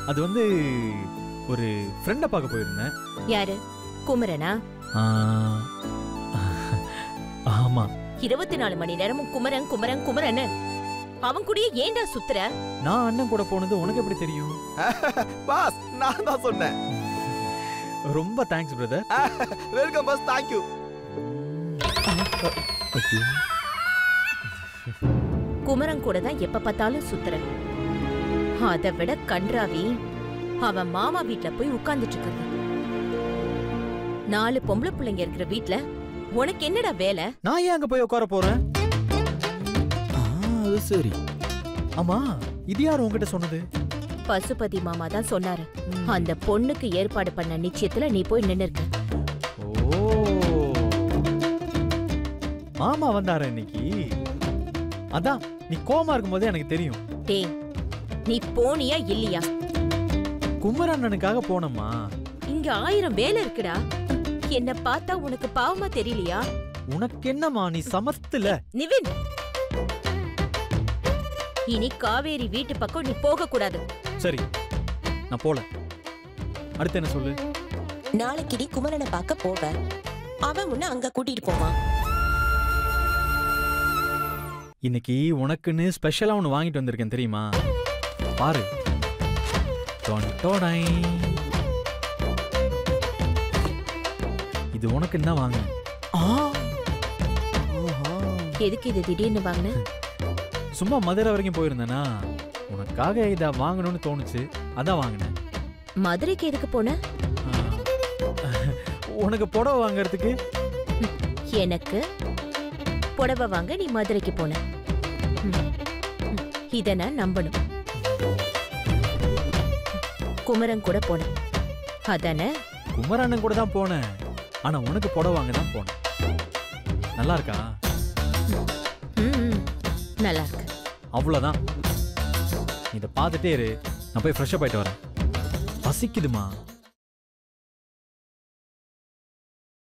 அது வந்து ஒரு ஃப்ரெண்டை பார்க்க போயிருந்தேன் யாரு குமரனா ஆ, ஆமா இருபத்தி நாலு மணி நேரமும் குமரன் குமரன் குமரன்னு அவன் கூடயே ஏன்டா சுத்துற நான் அண்ணன் கூட போனது உனக்கு எப்படி தெரியும் பாஸ் நான் தான் சொன்னேன் ரொம்ப thanks brother welcome boss thank you Kumaran கூட தான் எப்ப பார்த்தாலும் சுத்துற அதை விட கன்றாவி அவன் மாமா வீட்ல போய் உட்கார்ந்துட்டு இருக்கிறது நாலு பொம்பளை பிள்ளைங்க இருக்கிற வீட்ல உனக்கு என்னடா வேலை நான் ஏன் அங்க போய் உட்கார போறேன் அது சரி ஆமா இது யார் உன்கிட்ட சொன்னது பசுபதி மாமா தான் சொன்னாரு அந்த பொண்ணுக்கு ஏற்பாடு பண்ண நிச்சயத்துல நீ போய் நின்னு இருக்க ஓ மாமா வந்தாரு இன்னைக்கு அதான் நீ கோமா இருக்கும்போதே எனக்கு தெரியும் டேய் நீ போனியா இல்லையா குமர் அண்ணனுக்காக போனோமா இங்க ஆயிரம் வேலை இருக்குடா என்ன பார்த்தா உனக்கு பாவமா தெரியலையா உனக்கு என்னம்மா நீ சமத்துல நிவின் இனி காவேரி வீட்டு பக்கம் நீ போக கூடாது சரி நான் போல அடுத்து என்ன சொல்லு நாளைக்கு நீ குமரனை பார்க்க போவ அவன் உன்னை அங்க கூட்டிட்டு போவான் இன்னைக்கு உனக்குன்னு ஸ்பெஷலா ஒன்று வாங்கிட்டு வந்திருக்கேன் தெரியுமா பாரு டொன் டொடை. இது உனக்கு என்ன வாங்க எதுக்கு இது திடீர்னு வாங்கின சும்மா மதுரை வரைக்கும் போயிருந்தேனா உனக்காக இதை வாங்கணும்னு தோணுச்சு அதான் வாங்கினேன் மதுரைக்கு எதுக்கு போன ஆ. உனக்கு புடவை வாங்குறதுக்கு எனக்கு புடவை வாங்க நீ மதுரைக்கு போன ம். ம். இத நான் நம்பணும் குமரன் கூட போன அதானே குமரண்ணன் கூட தான் போனேன் ஆனா உனக்கு புடவை வாங்க தான் போனேன் நல்லா இருக்கா ம், ம். நல்லா இருக்கு அவ்வளோதான் இதை பார்த்துட்டே இரு நான் போய் ஃப்ரெஷ்அப் ஆயிட்டு வரேன் பசிக்குதுமா